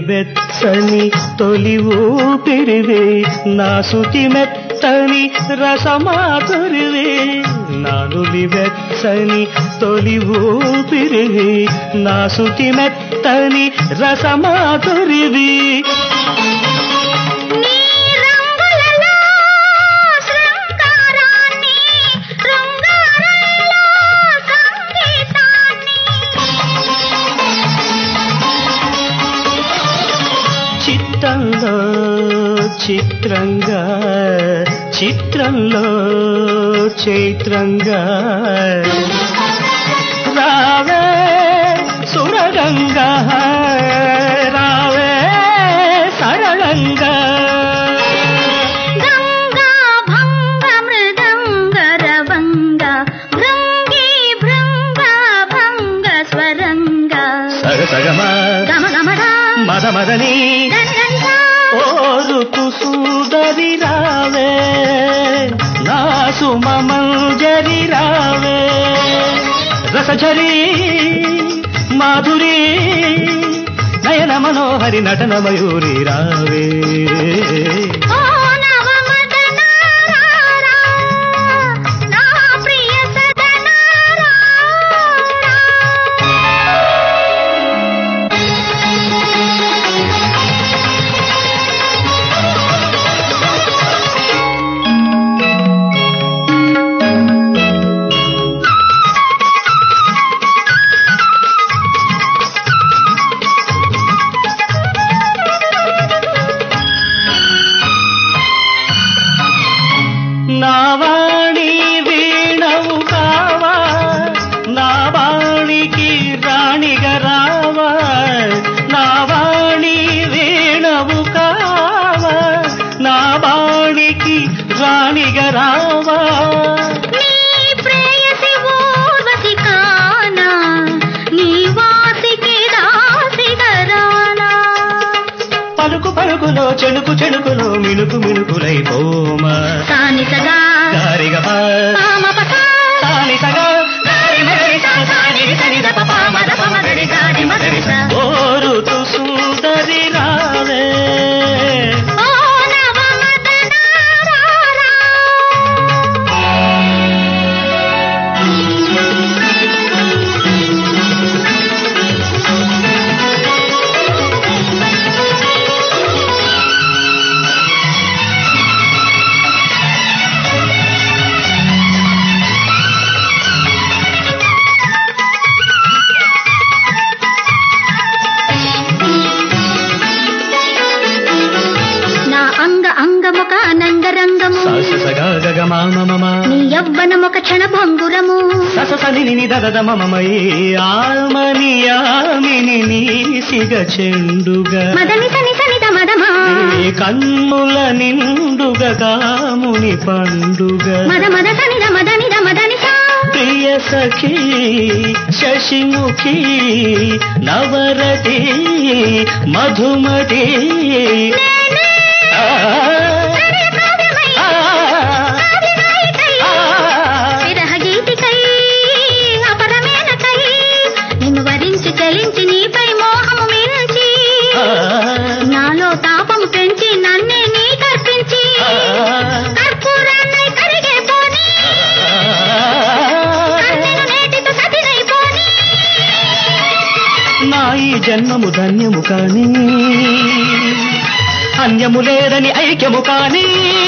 వెచ్చని తొలి ఊపిరివే నా శుచి మెత్తని రసమాధురివే నానులి వెచ్చని తొలి ఊపిరివే నా శుచి మెత్తని రసమాధురివి నీ రంగులలో శృంగారాన్ని శృంగారంలో సంగీతాన్ని చిత్తంలో చిత్రంగా చిత్రంలో చైత్రంగా రావే సురగంగా రావే సరళంగా గంగా భంగ మృదంగ రవంగ భృంగి భృంగ భంగ స్వరంగ సగసగమ గమ గమద మద మదని గంగంగా ఓరుతు సూదరి రావే నా సుమమంజరి రావే రసఝరి మాధురి నయన మనోహరి నటన మయూరి రావే ఓ నవమదన రారా నా ప్రియ సదన రారా నా వాణి వీణవు కావా నా వాణికి రాణిగా రావా నా వాణి వీణవు కావా నా వాణికి రాణిగా రావా నీ ప్రేయసి ఊర్వశి కానా నీ వాసికి దాసి గరానా పలుకు పలుకులో చెణుకు చెణుకులో మినుకు మినుకులై పోమా సానిసగా గారిగపా పామపసా సానిసగా గారి మగరి సా సాని సని దప పామద పమగరి గారి మగరి సా ఓరుతు సుందరి రావే ఓ నవమదన రారా నా అంగ అంగముక నందరంగము సగ గగ మామ నీ యవ్వనముక క్షణ భంగురము ససని దదద మమమై ఆమని ఆమిని నీసిగ చెండుగా మదని సని సని మదమా నీ కన్నుల నిండుగ కాముని పండుగ మద మద సని మదని మదని సా ప్రియ సఖీ శశిముఖి నవరతి మధుమతి ఆ, ఆ, ఆ. విరహ గీతికై అపరమేనకై నిన్ను వరించి చలించి నీపై మోహము మించి నాలో తాపము పెంచి నన్నే నీ కర్పించి కర్పూరాన్నై కరిగే పోని కన్నెను నేటితో సతినై పోని నా ఈ జన్మము ధన్యము కాని అన్యము లేదని ఐక్యము కాని